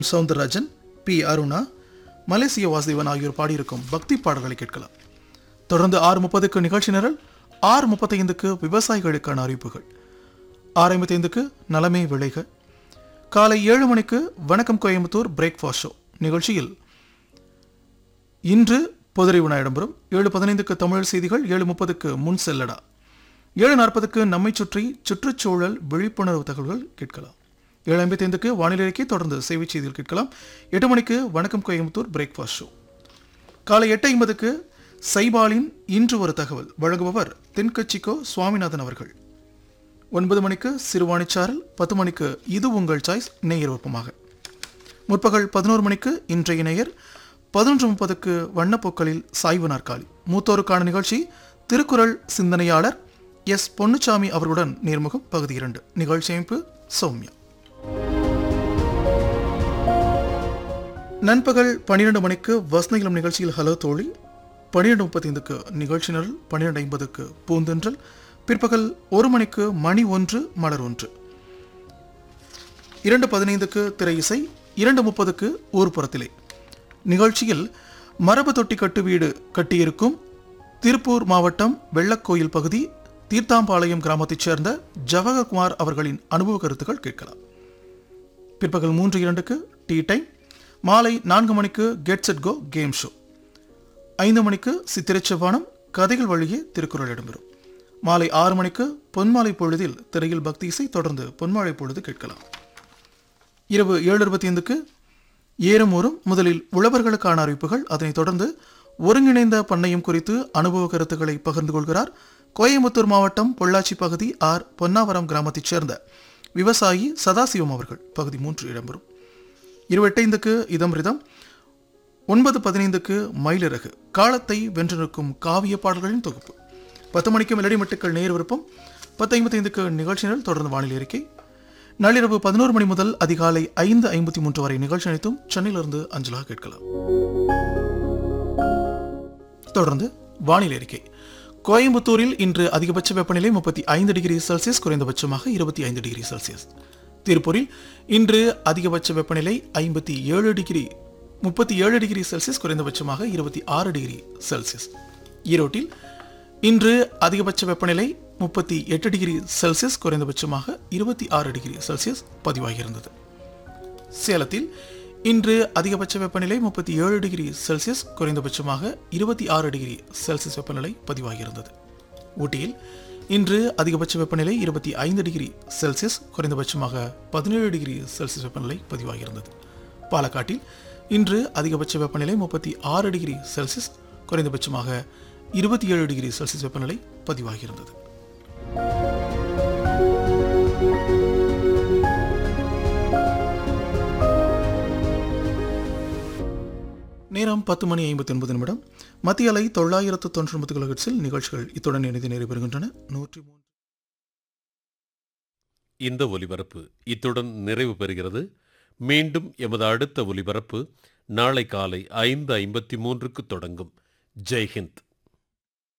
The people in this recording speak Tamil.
சவுந்தரராஜன் பி அருணா மலேசிய வாசுதேவன் ஆகியோர் பாடியிருக்கும் பக்தி பாடல்களை கேட்கலாம் தொடர்ந்து ஆறு முப்பதுக்கு நிகழ்ச்சி நிரல் ஆறு முப்பத்தைந்துக்கு விவசாயிகளுக்கான அறிவிப்புகள் ஆறு ஐம்பத்தைந்துக்கு நலமே விளைக காலை ஏழு மணிக்கு வணக்கம் கோயம்புத்தூர் பிரேக்ஃபாஸ்ட் ஷோ நிகழ்ச்சியில் இன்று பொதுறிவு வினா இடம்பெறும் ஏழு பதினைந்துக்கு தமிழ் செய்திகள் ஏழு முப்பதுக்கு முன் செல்லடா ஏழு நாற்பதுக்கு நம்மை சுற்றி சுற்றுச்சூழல் விழிப்புணர்வு தகவல்கள் கேட்கலாம் ஏழு ஐம்பத்தைந்துக்கு வானிலை அறிக்கை தொடர்ந்து செய்தி செய்திகள் கேட்கலாம் எட்டு மணிக்கு வணக்கம் கோயம்புத்தூர் பிரேக்ஃபாஸ்ட் ஷோ காலை எட்டு ஐம்பதுக்கு சைபாலின் இன்று ஒரு தகவல் வழங்குபவர் தென்கட்சிக்கோ சுவாமிநாதன் அவர்கள் ஒன்பது மணிக்கு சிறுவாணிச்சாரல் பத்து மணிக்கு இது உங்கள் சாய்ஸ் நேயர் விருப்பமாக முற்பகல் பதினோரு மணிக்கு இன்றைய நேயர் பதினொன்று முப்பதுக்கு வண்ணப்பூக்களில் சாய்வு நாற்காலி மூத்தோருக்கான நிகழ்ச்சி திருக்குறள் சிந்தனையாளர் எஸ் பொன்னுச்சாமி அவர்களுடன் நேர்முகம் பகுதி இரண்டு நிகழ்ச்சி அமைப்பு சௌமியா நண்பகல் பன்னிரண்டு மணிக்கு வசனகிலம் நிகழ்ச்சியில் ஹலோ தோழி பன்னிரெண்டு முப்பத்தைந்துக்கு நிகழ்ச்சி நிரல் பன்னிரெண்டு ஐம்பதுக்கு பூந்தென்றல் பிற்பகல் ஒரு மணிக்கு மணி ஒன்று மலர் ஒன்று இரண்டு பதினைந்துக்கு திரை இசை இரண்டு முப்பதுக்கு ஊர்ப்புறத்திலே நிகழ்ச்சியில் மரபு தொட்டி கட்டு வீடு கட்டியிருக்கும் திருப்பூர் மாவட்டம் வெள்ளக்கோயில் பகுதி தீர்த்தாம்பாளையம் கிராமத்தைச் சேர்ந்த ஜவஹர்குமார் அவர்களின் அனுபவ கருத்துக்கள் கேட்கலாம் பிற்பகல் மூன்று இரண்டுக்கு டீ டைம் மாலை நான்கு மணிக்கு get set go game show ஐந்து மணிக்கு சித்திரச்செவ்வானம் கதைகள் வழியே திருக்குறள் இடம்பெறும் மாலை ஆறு மணிக்கு பொன்மாலை பொழுதில் திரையில் பக்தி இசை தொடர்ந்து பொன்மாலை பொழுது கேட்கலாம் இரவு ஏழு இருபத்தி ஐந்துக்கு ஏறும் ஊரும் முதலில் உழவர்களுக்கான அறிவிப்புகள் அதனைத் தொடர்ந்து ஒருங்கிணைந்த பண்ணையம் குறித்து அனுபவ கருத்துக்களை பகிர்ந்து கொள்கிறார் கோயம்புத்தூர் மாவட்டம் பொள்ளாச்சி பகுதி ஆர் பொன்னாவரம் கிராமத்தைச் சேர்ந்த விவசாயி சதாசிவம் அவர்கள் பகுதி மூன்று இடம்பெறும் இருபத்தைந்துக்கு இதம்ரிதம் ஒன்பது பதினைந்துக்கு மயிலிறகு காலத்தை வென்று நிற்கும் காவிய பாடல்களின் தொகுப்பு பத்து மணிக்கு மெலடி மட்டுக்கள் நேர் விருப்பம் பத்து ஐம்பத்தைந்துக்கு நிகழ்ச்சி நிரல் தொடர்ந்து வானிலை அறிக்கை நள்ளிரவு பதினோரு மணி முதல் அதிகாலை ஐந்து ஐம்பத்தி மூன்று வரை நிகழ்ச்சி அனைத்தும் சென்னையிலிருந்து அஞ்சலாக கேட்கலாம் தொடர்ந்து வானிலை அறிக்கை கோயம்புத்தூரில் இன்று அதிகபட்ச வெப்பநிலை முப்பத்தி ஐந்து டிகிரி செல்சியஸ் குறைந்தபட்சமாக இருபத்தி ஐந்து டிகிரி செல்சியஸ் திருப்பூரில் இன்று அதிகபட்ச வெப்பநிலை ஐம்பத்தி ஏழு டிகிரி முப்பத்தி ஏழு டிகிரி செல்சியஸ் குறைந்தபட்சமாக இருபத்தி ஆறு டிகிரி செல்சியஸ் ஈரோட்டில் இன்று அதிகபட்ச வெப்பநிலை முப்பத்தி எட்டு டிகிரி செல்சியஸ் குறைந்தபட்சமாக இருபத்தி ஆறு டிகிரி செல்சியஸ் பதிவாகியிருந்தது சேலத்தில் இன்று அதிகபட்ச வெப்பநிலை முப்பத்தி ஏழு டிகிரி செல்சியஸ் குறைந்தபட்சமாக இருபத்தி ஆறு டிகிரி செல்சியஸ் வெப்பநிலை பதிவாகியிருந்தது ஊட்டியில் இன்று அதிகபட்ச வெப்பநிலை இருபத்தி ஐந்து டிகிரி செல்சியஸ் குறைந்தபட்சமாக பதினேழு டிகிரி செல்சியஸ் வெப்பநிலை பதிவாகியிருந்தது பாலக்காட்டில் இன்று அதிகபட்ச வெப்பநிலை முப்பத்தி ஆறு டிகிரி செல்சியஸ் குறைந்தபட்சமாக இருபத்தி ஏழு டிகிரி செல்சியஸ் வெப்பநிலை பதிவாகியிருந்தது நேரம் பத்து மணி ஐம்பத்தி ஒன்பது நிமிடம் மத்திய அலை தொள்ளாயிரத்து தொண்ணூற்றி ஒன்பது கிலோஹெட்ஸில் நிகழ்ச்சிகள் இத்துடன் இணைந்து நிறைவு நூற்றி மூன்று இந்த ஒலிபரப்பு இத்துடன் நிறைவு பெறுகிறது மீண்டும் எமது அடுத்த ஒலிபரப்பு நாளை காலை ஐந்து ஐம்பத்தி மூன்றுக்கு தொடங்கும் ஜெய்ஹிந்த்